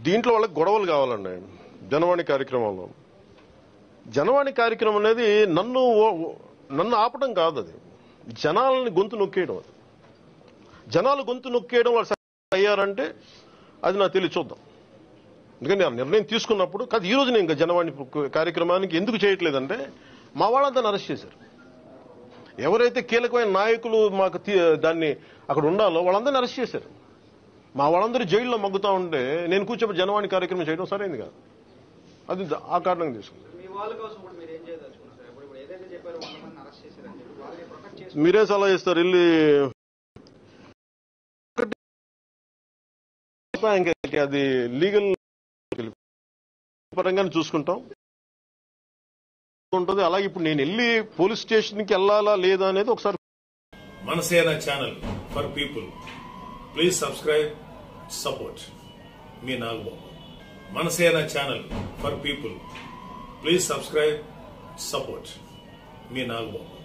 దీంట్లో వాళ్ళకి గొడవలు కావాలండి జనవాణి కార్యక్రమంలో జనవాణి కార్యక్రమం అనేది నన్ను ఓ- ఓ- నన్ను ఆపడం కాదు అది జనాలని గొంతు నొక్కేయడం అది జనాలు గొంతు నొక్కేయడం వాళ్ళు సక్సెస్ అయ్యారంటే అది నాకు తెలియ చూద్దాం ఎందుకంటే ఆ నిర్ణయం తీసుకున్నప్పుడు కాదు ఈ రోజు నేను ఇంకా జనవాణి కార్యక్రమానికి ఎందుకు చేయట్లేదంటే మా వాళ్ళంతా అరెస్ట్ చేశారు ఎవరైతే కీలకమైన నాయకులు మాకు తీ- దాన్ని అక్కడ ఉండాలో వాళ్ళందరినీ అరెస్ట్ చేశారు మా వాళ్ళందరూ జైల్లో మగ్గుతా ఉంటే నేను కూర్చోబెట్టి జనవాణి కార్యక్రమం చేయడం సరైంది కాదు అది ద- ఆ కారణంగా తీసుకుంది మీ వాళ్ళ కోసం ఇప్పుడు మీరు ఏం చేయదలుచుకున్నారు సార్ ఇప్పుడు ఇప్పుడు ఏదైతే చెప్పారో వంద మంది అరెస్ట్ చేశారని చెప్పి వాళ్ళని ప్రొటెక్ట్ చేసి మీరే సలహా ఇస్తారు వెళ్ళి ఇంకా అది లీగల్ పరంగానే చూసుకుంటాం ఉంటుంది అలాగే ఇప్పుడు నేను వెళ్ళి పోలీస్ స్టేషన్కి వెళ్ళాలా లేదా అనేది ఒకసారి Manasena channel for people please subscribe support మీ Nagababu Manasena channel for people please subscribe support మీ నాగబాబు